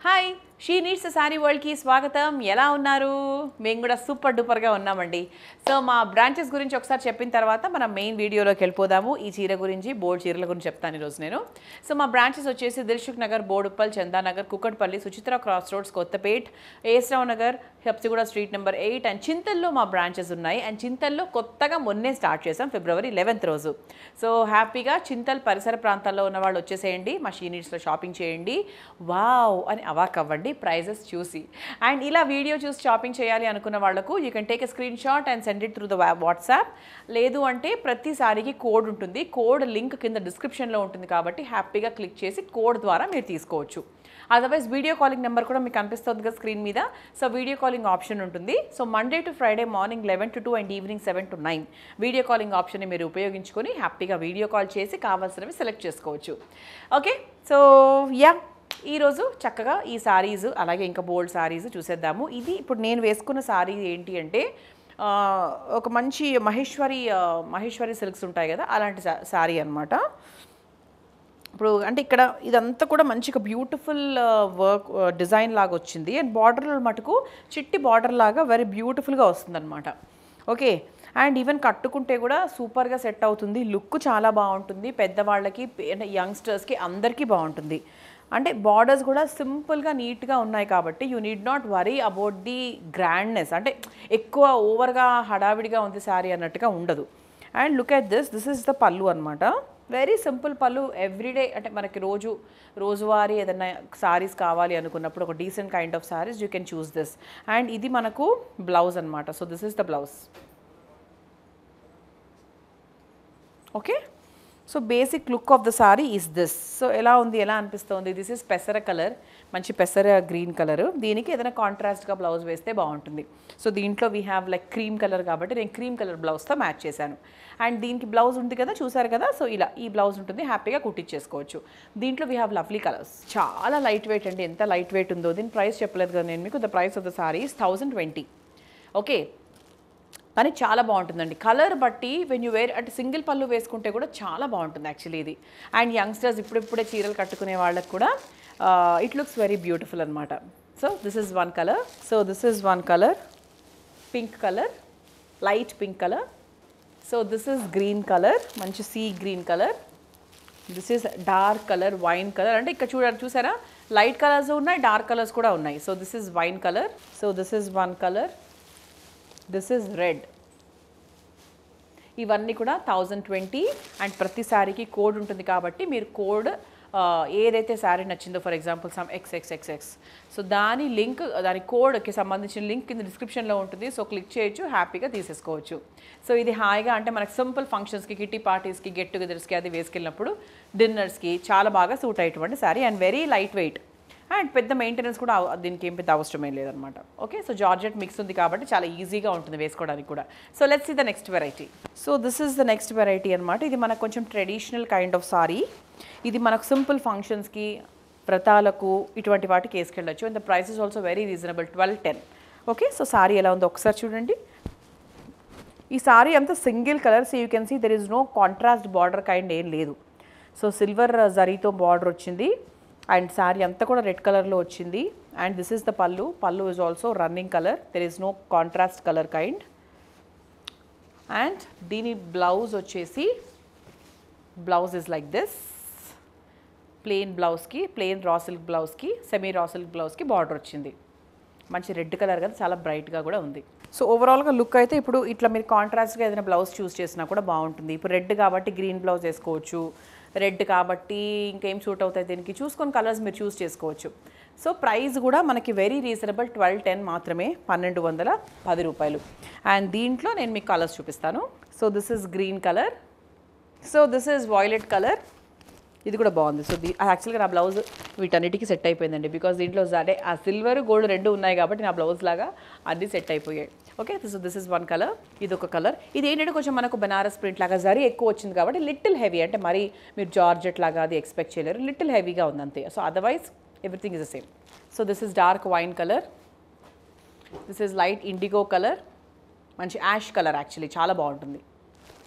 hi she needs saree వరల్డ్కి స్వాగతం ఎలా ఉన్నారు మేము కూడా సూపర్ డూపర్గా ఉన్నామండి సో మా బ్రాంచెస్ గురించి ఒకసారి చెప్పిన తర్వాత మనం మెయిన్ వీడియోలోకి వెళ్ళిపోదాము ఈ చీర గురించి బోర్డు చీరల గురించి చెప్తాను ఈరోజు నేను సో మా బ్రాంచెస్ వచ్చేసి Dilsukh Nagar Boduppal Chandanagar Kukatpally Suchitra cross roads Kothapet A S Rao Nagar Habsiguda street number eight and చింతల్లో మా బ్రాంచెస్ ఉన్నాయి అండ్ చింతల్లో కొత్తగా మొన్నే స్టార్ట్ చేసాం ఫిబ్రవరి లెవెన్త్ రోజు సో హ్యాపీగా చింతల్ పరిసర ప్రాంతాల్లో ఉన్న వాళ్ళు వచ్చేసేయండి మా షీ నీడ్స్లో షాపింగ్ చేయండి వావ్ అని అవాక్ అవ్వండి ప్రైజెస్ చూసి అండ్ ఇలా వీడియో చూసి షాపింగ్ చేయాలి అనుకున్న వాళ్ళకు you can take a screenshot and send it through the WhatsApp లేదు అంటే ప్రతిసారికి కోడ్ ఉంటుంది కోడ్ లింక్ కింద డిస్క్రిప్షన్లో ఉంటుంది కాబట్టి హ్యాపీగా క్లిక్ చేసి కోడ్ ద్వారా మీరు తీసుకోవచ్చు అదర్వైజ్ వీడియో కాలింగ్ నెంబర్ కూడా మీకు కనిపిస్తుంది కదా స్క్రీన్ మీద సో వీడియో కాలింగ్ ఆప్షన్ ఉంటుంది so Monday to Friday morning eleven to two and evening seven to nine video calling ఆప్షన్ని మీరు ఉపయోగించుకొని హ్యాపీగా వీడియో కాల్ చేసి కావాల్సినవి సెలెక్ట్ చేసుకోవచ్చు ఓకే సో యా ఈరోజు చక్కగా ఈ సారీస్ అలాగే ఇంకా బోల్డ్ సారీస్ చూసేద్దాము ఇది ఇప్పుడు నేను వేసుకున్న సారీ ఏంటి అంటే ఆ, ఒక మంచి మహేశ్వరి ఆ, మహేశ్వరి సిల్క్స్ ఉంటాయి కదా అలాంటి సా- సారీ అనమాట ఇప్పుడు అంటే ఇక్కడ ఇదంతా కూడా మంచిగా బ్యూటిఫుల్ వర్క్ డిజైన్ లాగా వచ్చింది అండ్ బార్డర్ మటుకు చిట్టి బార్డర్ లాగా వెరీ బ్యూటిఫుల్గా వస్తుందన్నమాట ఓకే అండ్ ఈవెన్ కట్టుకుంటే కూడా సూపర్గా సెట్ అవుతుంది లుక్ చాలా బాగుంటుంది పెద్దవాళ్ళకి అంటే యంగ్స్టర్స్కి అందరికీ బాగుంటుంది అంటే బార్డర్స్ కూడా సింపుల్గా నీట్గా ఉన్నాయి కాబట్టి you need not worry about the గ్రాండ్నెస్ అంటే ఎక్కువ ఓవర్గా హడావిడిగా ఉంది శారీ అన్నట్టుగా ఉండదు and look at this this is the పళ్ళు అనమాట వెరీ సింపుల్ పళ్ళు ఎవ్రీడే అంటే మనకి రోజు రోజువారీ ఏదైనా సారీస్ కావాలి అనుకున్నప్పుడు ఒక decent kind of sarees you can choose this and ఇది మనకు బ్లౌజ్ అనమాట so this is the blouse okay so basic look of the sorry is this so ఎలా ఉంది ఎలా అనిపిస్తుంది దిస్ ఇస్ పెసర కలర్ మంచి పెసర గ్రీన్ కలర్ దీనికి ఏదైనా కాంట్రాస్ట్గా బ్లౌజ్ వేస్తే బాగుంటుంది సో దీంట్లో we have like cream colour కాబట్టి నేను క్రీమ్ కలర్ బ్లౌజ్తో మ్యాచ్ చేశాను అండ్ దీనికి బ్లౌజ్ ఉంది కదా చూసారు కదా సో ఇలా ఈ బ్లౌజ్ ఉంటుంది హ్యాపీగా కుట్టించేసుకోవచ్చు దీంట్లో వీ హ్యావ్ లవ్లీ కలర్స్ చాలా లైట్ వెయిట్ అండి ఎంత లైట్ వెయిట్ ఉందో దీని ప్రైస్ చెప్పలేదు కదా నేను మీకు the price of the saree is thousand twenty okay కానీ చాలా బాగుంటుందండి కలర్ బట్టి వెన్ యూ వేర్ అంటే సింగిల్ పళ్ళు వేసుకుంటే కూడా చాలా బాగుంటుంది యాక్చువల్లీ ఇది అండ్ యంగ్స్టర్స్ ఇప్పుడిప్పుడే చీరలు కట్టుకునే వాళ్ళకి కూడా ఇట్ లుక్స్ వెరీ బ్యూటిఫుల్ అనమాట so this is one colour so this is one colour pink colour light pink colour so this is green colour మంచి sea green colour this is dark colour wine colour అంటే ఇక్కడ చూడ చూసారా light colours ఉన్నాయి dark colours కూడా ఉన్నాయి so this is wine colour so this is one colour this is red ఇవన్నీ కూడా థౌజండ్ ట్వంటీ అండ్ ప్రతి శారీకి కోడ్ ఉంటుంది కాబట్టి మీరు కోడ్ ఏదైతే శారీ నచ్చిందో for example some X X X X so దాని లింక్ దాని కోడ్కి సంబంధించిన లింక్ కింద డిస్క్రిప్షన్లో ఉంటుంది సో క్లిక్ చేయొచ్చు హ్యాపీగా తీసేసుకోవచ్చు సో ఇది హాయిగా అంటే మనకు సింపుల్ ఫంక్షన్స్కి కిటీ పార్టీస్కి గెట్ టుగెదర్స్కి అది వేసుకెళ్ళినప్పుడు డిన్నర్స్కి చాలా బాగా సూట్ అయ్యేటువంటి saree and very light weight and పెద్ద మెయింటెనెన్స్ కూడా అవ- దీనికి ఏం పెద్ద అవసరమే లేదనమాట ఓకే సో జార్జెట్ మిక్స్ ఉంది కాబట్టి చాలా ఈజీగా ఉంటుంది వేసుకోవడానికి కూడా so let's see the next variety so this is the next variety అనమాట ఇది మనకు కొంచెం ట్రెడిషనల్ కైండ్ ఆఫ్ సారీ ఇది మనకు సింపుల్ ఫంక్షన్స్కి వ్రతాలకు ఇటువంటి వాటికి వేసుకెళ్ళచ్చు and the price is also very reasonable twelve ten okay so saree ఎలా ఉందో ఒకసారి చూడండి ఈ సారీ అంతా single colour so you can see there is no contrast border kind ఏం లేదు సో సిల్వర్ జరీతో బార్డర్ వచ్చింది అండ్ సారీ అంతా కూడా రెడ్ కలర్లో వచ్చింది అండ్ దిస్ ఇస్ ద పళ్ళు పళ్ళు is also running colour there is no contrast colour kind and దీని బ్లౌజ్ వచ్చేసి blouse is like this plain బ్లౌజ్కి ప్లెయిన్ రా సిల్క్ బ్లౌజ్కి సెమీ రా సిల్క్ బ్లౌజ్కి బార్డర్ వచ్చింది మంచి రెడ్ కలర్ కదా చాలా బ్రైట్గా కూడా ఉంది సో ఓవరాల్గా లుక్ అయితే ఇప్పుడు ఇట్లా మీరు కాంట్రాస్ట్గా ఏదైనా బ్లౌజ్ చూస్ చేసినా కూడా బాగుంటుంది ఇప్పుడు రెడ్ కాబట్టి గ్రీన్ బ్లౌజ్ వేసుకోవచ్చు రెడ్ కాబట్టి ఇంకేం సూట్ అవుతాయి దీనికి చూసుకొని కలర్స్ మీరు చూస్ చేసుకోవచ్చు సో ప్రైస్ కూడా మనకి వెరీ రీజనబుల్ ట్వెల్వ్ టెన్ మాత్రమే పన్నెండు వందల పది రూపాయలు అండ్ దీంట్లో నేను మీకు కలర్స్ చూపిస్తాను so this is green colour so this is violet colour ఇది కూడా బాగుంది సో దీ యాక్చువల్గా నా బ్లౌజ్ వీటన్నిటికీ సెట్ అయిపోయిందండి బికాస్ దీంట్లో అదే ఆ సిల్వర్ గోల్డ్ రెండు ఉన్నాయి కాబట్టి నా బ్లౌజ్ లాగా అన్నీ సెట్ అయిపోయాయి okay so this is one colour ఇది ఒక కలర్ ఇది ఏంటంటే కొంచెం మనకు బనారస్ ప్రింట్ లాగా జరీ ఎక్కువ వచ్చింది కాబట్టి లిటిల్ హెవీ అంటే మరి మీరు జార్జెట్ లాగా అది ఎక్స్పెక్ట్ చేయలేరు లిటిల్ హెవీగా ఉంది అంతే so otherwise everything is the same so this is dark wine colour this is light indigo colour మంచి యాష్ కలర్ యాక్చువల్లీ చాలా బాగుంటుంది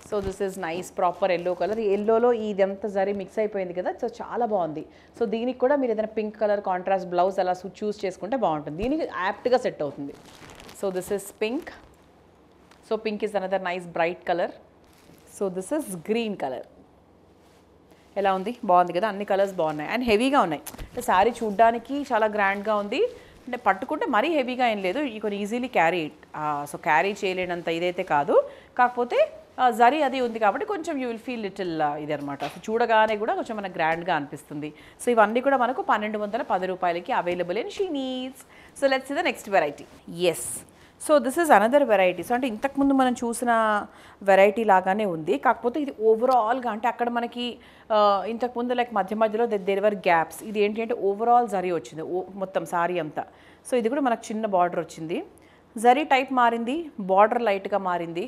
so this is nice proper yellow colour ఎల్లోలో ఇదంతా జరీ మిక్స్ అయిపోయింది కదా సో చాలా బాగుంది సో దీనికి కూడా మీరు ఏదైనా పింక్ కలర్ కాంట్రాస్ట్ బ్లౌజ్ అలా చూస్ చేసుకుంటే బాగుంటుంది దీనికి యాప్ట్గా సెట్ అవుతుంది so this is pink so pink is another nice bright colour so this is green colour ఎలా ఉంది బాగుంది కదా అన్ని కలర్స్ బాగున్నాయి అండ్ హెవీగా ఉన్నాయి అంటే శారీ చూడ్డానికి చాలా గ్రాండ్గా ఉంది అంటే పట్టుకుంటే మరీ హెవీగా ఏం లేదు ఈ కొన్ని ఈజీలీ క్యారీ సో క్యారీ చేయలేనంత ఇదైతే కాదు కాకపోతే ఆ, జరీ అది ఉంది కాబట్టి కొంచెం యూ విల్ ఫీల్ లిటిల్ ఇది అనమాట సో చూడగానే కూడా కొంచెం మనకు గ్రాండ్గా అనిపిస్తుంది సో ఇవన్నీ కూడా మనకు పన్నెండు వందల పది రూపాయలకి available in she needs so let's the next variety yes so this is another variety so అంటే ఇంతకుముందు మనం చూసిన వెరైటీ లాగానే ఉంది కాకపోతే ఇది ఓవరాల్గా అంటే అక్కడ మనకి ఆ, ఇంతకుముందు లైక్ మధ్య మధ్యలో దేవర్ గ్యాప్స్ ఇది ఏంటి అంటే ఓవరాల్ జరీ వచ్చింది ఓ మొత్తం సారీ అంతా సో ఇది కూడా మనకు చిన్న బార్డర్ వచ్చింది జరీ టైప్ మారింది బార్డర్ లైట్గా మారింది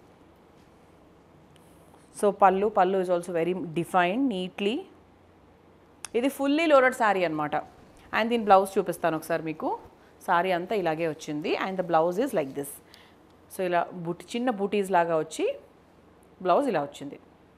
సో పళ్ళు పళ్ళు is also very defined neatly ఇది ఫుల్లీ లోడెడ్ శారీ అనమాట అండ్ దీని బ్లౌజ్ చూపిస్తాను ఒకసారి మీకు శారీ అంతా ఇలాగే వచ్చింది and the blouse is like this so ఇలా బుటి చిన్న బూటీస్ లాగా వచ్చి బ్లౌజ్ ఇలా వచ్చింది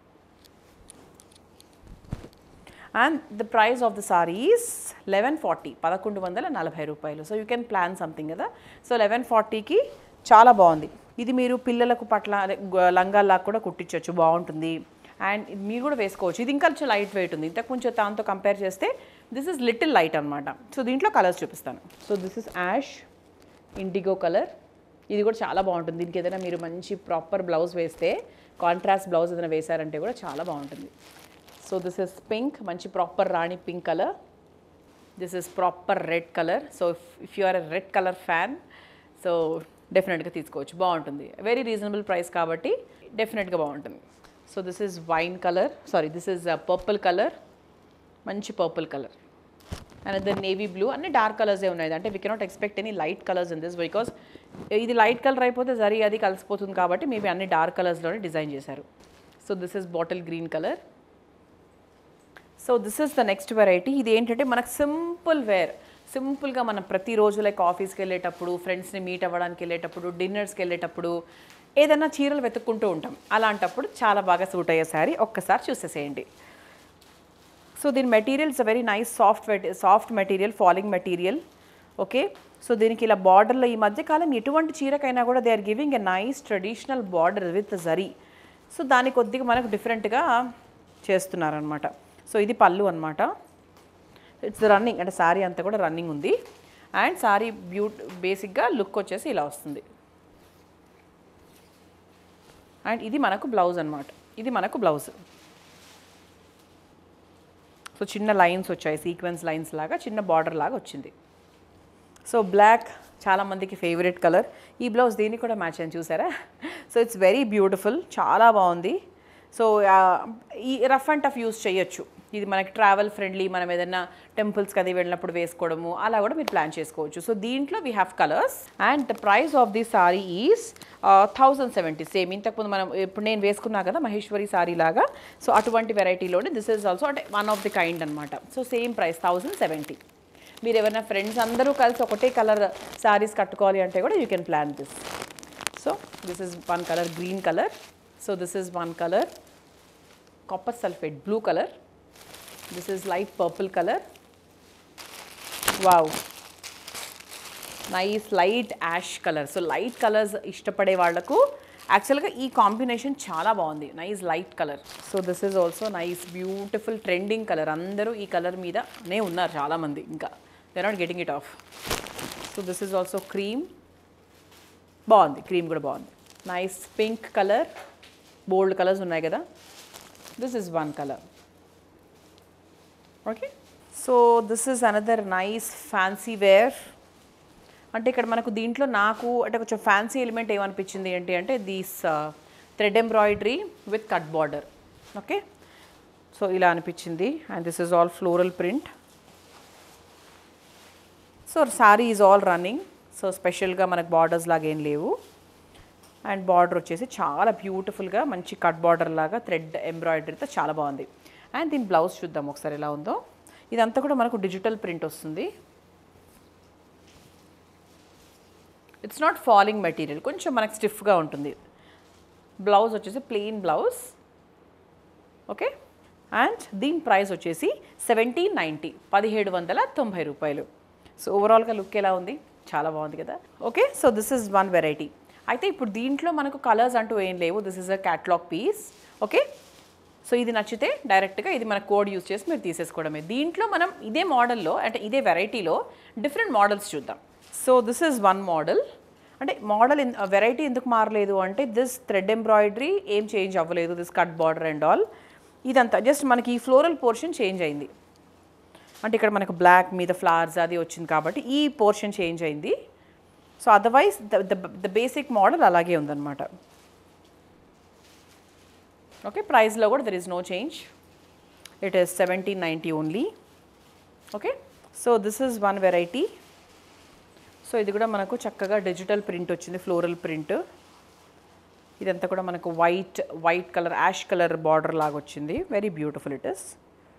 and the price of the sorry is eleven forty పదకొండు వందల నలభై రూపాయలు so you can plan something కదా సో లెవెన్ ఫార్టీకి చాలా బాగుంది ఇది మీరు పిల్లలకు పట్ల అదే గ- లంగాల్లాగా కూడా కుట్టించవచ్చు బాగుంటుంది అండ్ ఇది మీరు కూడా వేసుకోవచ్చు ఇది ఇంకా కొంచెం లైట్ వెయిట్ ఉంది ఇంతకు కొంచెం దాంతో కంపేర్ చేస్తే దిస్ ఇస్ లిటిల్ లైట్ అనమాట సో దీంట్లో కలర్స్ చూపిస్తాను so this is ash indigo colour ఇది కూడా చాలా బాగుంటుంది దీనికి ఏదైనా మీరు మంచి ప్రాపర్ బ్లౌజ్ వేస్తే కాంట్రాస్ట్ బ్లౌజ్ ఏదైనా వేశారంటే కూడా చాలా బాగుంటుంది సో దిస్ ఇస్ పింక్ మంచి ప్రాపర్ రాణి pink colour this is proper red colour so if you are a red colour fan so డెఫినెట్గా తీసుకోవచ్చు బాగుంటుంది వెరీ రీజనబుల్ ప్రైస్ కాబట్టి డెఫినెట్గా బాగుంటుంది so this is wine colour sari this is purple colour మంచి purple colour and the navy blue అన్ని dark కలర్సే ఉన్నాయి అంటే we cannot expect any light colours in this because ఇది లైట్ కలర్ అయిపోతే జరీ అది కలిసిపోతుంది కాబట్టి మేబీ అన్ని డార్క్ కలర్స్లోనే డిజైన్ చేశారు so this is bottle green colour so this is the next variety ఇది ఏంటంటే మనకు సింపుల్ వేర్ సింపుల్గా మనం ప్రతిరోజు లైక్ ఆఫీస్కి వెళ్ళేటప్పుడు ఫ్రెండ్స్ని మీట్ అవ్వడానికి వెళ్ళేటప్పుడు డిన్నర్స్కి వెళ్ళేటప్పుడు ఏదైనా చీరలు వెతుక్కుంటూ ఉంటాం అలాంటప్పుడు చాలా బాగా సూట్ అయ్యే శారీ ఒక్కసారి చూసేసేయండి సో దీని material it's very nice soft soft material falling material okay so దీనికి ఇలా బార్డర్లో ఈ మధ్యకాలం ఎటువంటి చీరకైనా కూడా they are giving a nice traditional border with zari so దాని కొద్దిగా మనకు డిఫరెంట్గా చేస్తున్నారనమాట సో ఇది పళ్ళు అనమాట ఇట్స్ రన్నింగ్ అంటే శారీ అంతా కూడా రన్నింగ్ ఉంది అండ్ శారీ బ్యూట్ బేసిక్గా లుక్ వచ్చేసి ఇలా వస్తుంది అండ్ ఇది మనకు బ్లౌజ్ అనమాట ఇది మనకు బ్లౌజ్ సో చిన్న లైన్స్ వచ్చాయి సీక్వెన్స్ లైన్స్ లాగా చిన్న బార్డర్ లాగా వచ్చింది సో బ్లాక్ చాలామందికి ఫేవరెట్ కలర్ ఈ బ్లౌజ్ దీనికి కూడా మ్యాచ్ అని చూసారా సో ఇట్స్ వెరీ బ్యూటిఫుల్ చాలా బాగుంది సో ఆ, ఈ రఫ్ అండ్ టఫ్ యూస్ చేయొచ్చు ఇది మనకి ట్రావెల్ ఫ్రెండ్లీ మనం ఏదైనా టెంపుల్స్కి అది వెళ్ళినప్పుడు వేసుకోవడము అలా కూడా మీరు ప్లాన్ చేసుకోవచ్చు సో దీంట్లో we have colours and the price of the sari is thousand seventy same ఇంతకుముందు మనం ఇప్పుడు నేను వేసుకున్నా కదా మహేశ్వరి సారీ లాగా సో అటువంటి వెరైటీలోనే దిస్ ఈజ్ ఆల్సో అంటే వన్ ఆఫ్ ది కైండ్ అనమాట so same price thousand seventy మీరు ఎవరైనా ఫ్రెండ్స్ అందరూ కలిసి ఒకటే కలర్ శారీస్ కట్టుకోవాలి అంటే కూడా you can plan this so this is one colour green colour so this is one colour copper sulphate blue colour this is light purple colour wow nice light ash colour so light colours ఇష్టపడే వాళ్ళకు యాక్చువల్గా ఈ combination చాలా బాగుంది nice light colour so this is also nice beautiful trending colour అందరూ ఈ colour మీదనే ఉన్నారు చాలామంది ఇంకా they not getting it off so this is also cream బాగుంది క్రీమ్ కూడా బాగుంది nice pink colour bold colours ఉన్నాయి కదా this is one colour okay so this is another nice fancy wear అంటే ఇక్కడ మనకు దీంట్లో నాకు అంటే కొంచెం ఫ్యాన్సీ ఎలిమెంట్ ఏమనిపించింది ఏంటి అంటే these thread embroidery with cut border okay so ఇలా అనిపించింది and this is all floral print so sari is all running so స్పెషల్గా మనకు బార్డర్స్ లాగా ఏం లేవు అండ్ బార్డర్ వచ్చేసి చాలా బ్యూటిఫుల్గా మంచి కట్ బార్డర్ లాగా థ్రెడ్ ఎంబ్రాయిడరీతో చాలా బాగుంది అండ్ దీని బ్లౌజ్ చూద్దాం ఒకసారి ఎలా ఉందో ఇదంతా కూడా మనకు డిజిటల్ ప్రింట్ వస్తుంది ఇట్స్ నాట్ ఫాలింగ్ మెటీరియల్ కొంచెం మనకు స్టిఫ్గా ఉంటుంది బ్లౌజ్ వచ్చేసి ప్లెయిన్ బ్లౌజ్ ఓకే అండ్ దీని ప్రైస్ వచ్చేసి సెవెంటీన్ నైంటీ పదిహేడు వందల తొంభై రూపాయలు సో ఓవరాల్గా లుక్ ఎలా ఉంది చాలా బాగుంది కదా okay so this is one variety అయితే ఇప్పుడు దీంట్లో మనకు కలర్స్ అంటూ ఏం లేవు this is a catalogue piece okay so ఇది నచ్చితే డైరెక్ట్గా ఇది మన కోడ్ యూస్ చేసి మీరు తీసేసుకోవడమే దీంట్లో మనం ఇదే మోడల్లో అంటే ఇదే వెరైటీలో డిఫరెంట్ మోడల్స్ చూద్దాం so this is one model అంటే మోడల్ వెరైటీ ఎందుకు మారలేదు అంటే దిస్ థ్రెడ్ ఎంబ్రాయిడరీ ఏం చేంజ్ అవ్వలేదు this cut border and all ఇదంతా జస్ట్ మనకి ఈ ఫ్లోరల్ పోర్షన్ చేంజ్ అయింది అంటే ఇక్కడ మనకు బ్లాక్ మీద ఫ్లవర్స్ అది వచ్చింది కాబట్టి ఈ పోర్షన్ చేంజ్ అయింది so otherwise the the basic model అలాగే ఉందన్నమాట ఓకే ప్రైస్లో కూడా there is no change it is seventeen ninety only okay so this is one variety so ఇది కూడా మనకు చక్కగా డిజిటల్ ప్రింట్ వచ్చింది ఫ్లోరల్ ప్రింట్ ఇదంతా కూడా మనకు white white colour ash colour border లాగా వచ్చింది very beautiful it is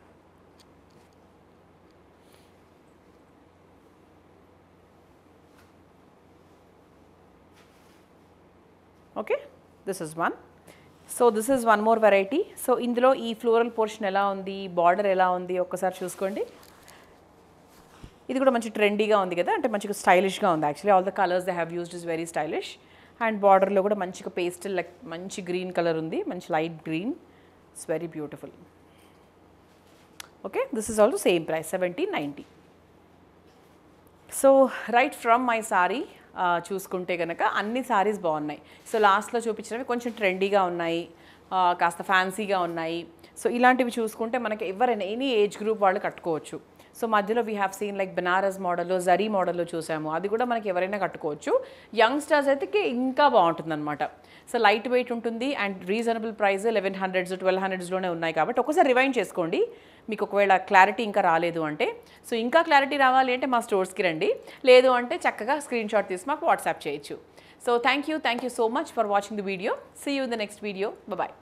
okay this is one so this is one more variety so ఇందులో ఈ ఫ్లోరల్ పోర్షన్ ఎలా ఉంది బార్డర్ ఎలా ఉంది ఒక్కసారి చూసుకోండి ఇది కూడా మంచి ట్రెండీగా ఉంది కదా అంటే మంచిగా స్టైలిష్గా ఉంది actually all the colours they have used is very stylish and బార్డర్లో కూడా మంచిగా పేస్టల్ లైక్ మంచి గ్రీన్ కలర్ ఉంది మంచి light green it's very beautiful okay this is also same price seventeen ninety so right from my sari చూసుకుంటే కనుక అన్ని సారీస్ బాగున్నాయి సో లాస్ట్లో చూపించినవి కొంచెం ట్రెండీగా ఉన్నాయి ఆ, కాస్త ఫ్యాన్సీగా ఉన్నాయి సో ఇలాంటివి చూసుకుంటే మనకి ఎవరైనా ఎనీ ఏజ్ గ్రూప్ వాళ్ళు కట్టుకోవచ్చు సో మధ్యలో we have seen like Banaras మోడల్లో జరీ మోడల్లో చూసాము అది కూడా మనకి ఎవరైనా కట్టుకోవచ్చు యంగ్స్టర్స్ అయితే ఇంకా బాగుంటుంది అనమాట సో లైట్ వెయిట్ ఉంటుంది and reasonable price eleven hundreds twelve హండ్రెడ్స్లోనే ఉన్నాయి కాబట్టి ఒకసారి రివైండ్ చేసుకోండి మీకు ఒకవేళ క్లారిటీ ఇంకా రాలేదు అంటే సో ఇంకా క్లారిటీ రావాలి అంటే మా స్టోర్స్కి రండి లేదు అంటే చక్కగా స్క్రీన్ షాట్ తీసి మాకు వాట్సాప్ చేయొచ్చు so thank you thank you so much for watching the video see you in the next video bye